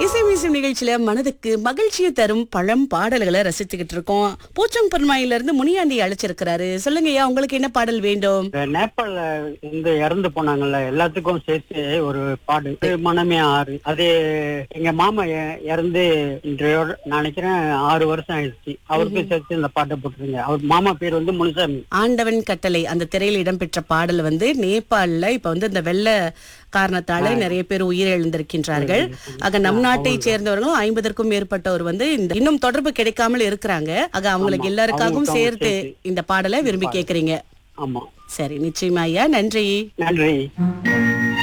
இசை மீசும் நிகழ்ச்சியில மனதுக்கு மகிழ்ச்சியை தரும் பழம் பாடல்களை ரசிச்சுக்கிட்டு இருக்கோம் பூச்சங் பெருமாயில இருந்து முனியாண்டி அழைச்சிருக்கிறாரு சொல்லுங்க ஐயா உங்களுக்கு என்ன பாடல் வேண்டும் இந்த நேபாள்ல இருந்து இறந்து போனாங்கல்ல எல்லாத்துக்கும் சேர்த்து ஒரு பாடு மனமே ஆறு அது எங்க மாமா இ- இறந்து இன்றையோட நான் நினைக்கிறேன் ஆறு வருஷம் ஆயிடுச்சு அவருக்கும் சேர்த்து இந்த பாட்டை போட்டுருங்க அவர் மாமா பேர் வந்து முனுசாமி ஆண்டவன் கட்டளை அந்த திரையில் இடம்பெற்ற பாடல் வந்து நேபாள்ல இப்ப வந்து இந்த வெள்ள காரணத்தால நிறைய பேர் உயிரிழந்திருக்கின்றார்கள் ஆக நம் நாட்டை சேர்ந்தவர்களும் ஐம்பதற்கும் மேற்பட்டவர் வந்து இந்த இன்னும் தொடர்பு கிடைக்காமல் இருக்கிறாங்க ஆக அவங்களுக்கு எல்லாருக்காகவும் அவங்களுக்கும் சேர்த்து சேர்த்து. இந்த பாடலை விரும்பி கேக்குறீங்க ஆமா சரி நிச்சயமா ஐயா நன்றி நன்றி